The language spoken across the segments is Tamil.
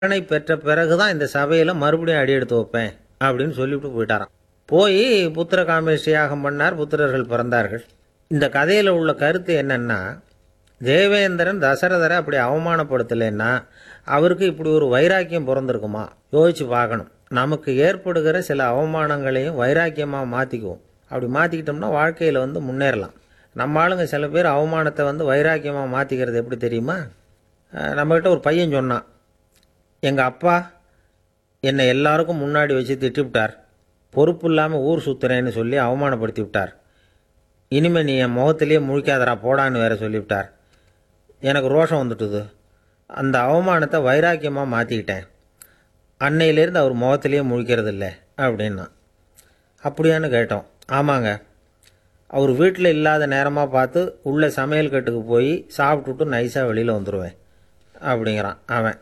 தண்டனை பெற்ற பிறகு தான் இந்த சபையில் மறுபடியும் அடி எடுத்து வைப்பேன் அப்படின்னு சொல்லிவிட்டு போயிட்டாராம் போய் புத்திர காமேஷ்டி யாகம் பண்ணார் புத்திரர்கள் பிறந்தார்கள் இந்த கதையில் உள்ள கருத்து என்னன்னா தேவேந்திரன் தசரதரை அப்படி அவமானப்படுத்தலைன்னா அவருக்கு இப்படி ஒரு வைராக்கியம் பிறந்திருக்குமா யோசிச்சு பார்க்கணும் நமக்கு ஏற்படுகிற சில அவமானங்களையும் வைராக்கியமாக மாற்றிக்குவோம் அப்படி மாற்றிக்கிட்டோம்னா வாழ்க்கையில் வந்து முன்னேறலாம் நம்ம ஆளுங்க சில பேர் அவமானத்தை வந்து வைராக்கியமாக மாற்றிக்கிறது எப்படி தெரியுமா அஹ் நம்மக்கிட்ட ஒரு பையன் சொன்னான் எங்கள் அப்பா என்னை எல்லாருக்கும் முன்னாடி வச்சு திட்டிவிட்டார் பொறுப்பு இல்லாமல் ஊர் சுற்றுறேன்னு சொல்லி அவமானப்படுத்தி விட்டார் இனிமேல் நீ என் முகத்திலேயே முழிக்காதடா போடான்னு வேற சொல்லிவிட்டார் எனக்கு ரோஷம் வந்துட்டுது அந்த அவமானத்தை வைராக்கியமாக மாற்றிக்கிட்டேன் அன்னையிலேருந்து அவர் முகத்திலேயே முழிக்கிறது இல்லை அப்படின்னா அப்படியான்னு கேட்டோம் ஆமாங்க அவர் வீட்டில் இல்லாத நேரமாக பார்த்து உள்ளே சமையல் கட்டுக்கு போய் சாப்பிட்டுட்டு நைஸாக வெளியில் வந்துடுவேன் அப்படிங்கிறான் அவன்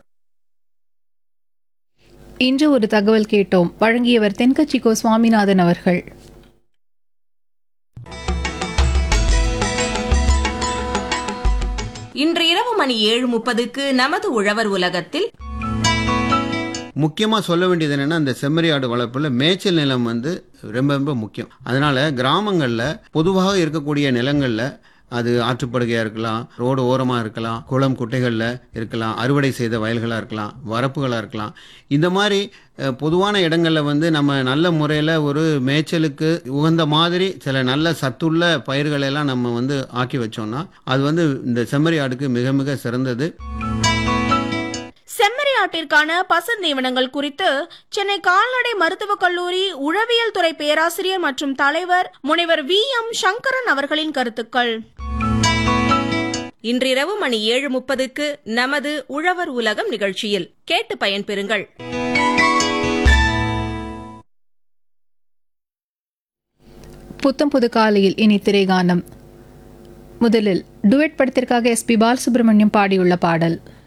இன்று ஒரு தகவல் கேட்டோம் வழங்கியவர் தென்கட்சிக்கோ சுவாமிநாதன் அவர்கள் இன்று இரவு மணி ஏழு முப்பதுக்கு நமது உழவர் உலகத்தில் முக்கியமாக சொல்ல வேண்டியது என்னன்னா இந்த செம்மறி ஆடு வளர்ப்பில் மேய்ச்சல் நிலம் வந்து ரொம்ப ரொம்ப முக்கியம் அதனால கிராமங்களில் பொதுவாக இருக்கக்கூடிய நிலங்களில் அது ஆற்றுப்படுகையாக இருக்கலாம் ரோடு ஓரமாக இருக்கலாம் குளம் குட்டைகளில் இருக்கலாம் அறுவடை செய்த வயல்களாக இருக்கலாம் வரப்புகளாக இருக்கலாம் இந்த மாதிரி அஹ், பொதுவான இடங்களில் வந்து நம்ம நல்ல முறையில் ஒரு மேய்ச்சலுக்கு உகந்த மாதிரி சில நல்ல சத்துள்ள பயிர்களை எல்லாம் நம்ம வந்து ஆக்கி வச்சோம்னா அது வந்து இந்த செம்மறி ஆடுக்கு மிக மிக சிறந்தது செம்மறி ஆட்டிற்கான பசுந்தீவனங்கள் குறித்து சென்னை கால்நடை மருத்துவக் கல்லூரி உழவியல் துறை பேராசிரியர் மற்றும் தலைவர் முனைவர் வி எம் சங்கரன் அவர்களின் கருத்துக்கள் இன்றிரவு மணி ஏழு முப்பதுக்கு நமது உழவர் உலகம் நிகழ்ச்சியில் கேட்டு பயன்பெறுங்கள் புத்தம் புது காலையில் இனி திரைகானம் முதலில் டுவெட் படத்திற்காக எஸ் பி பாலசுப்ரமணியம் பாடியுள்ள பாடல்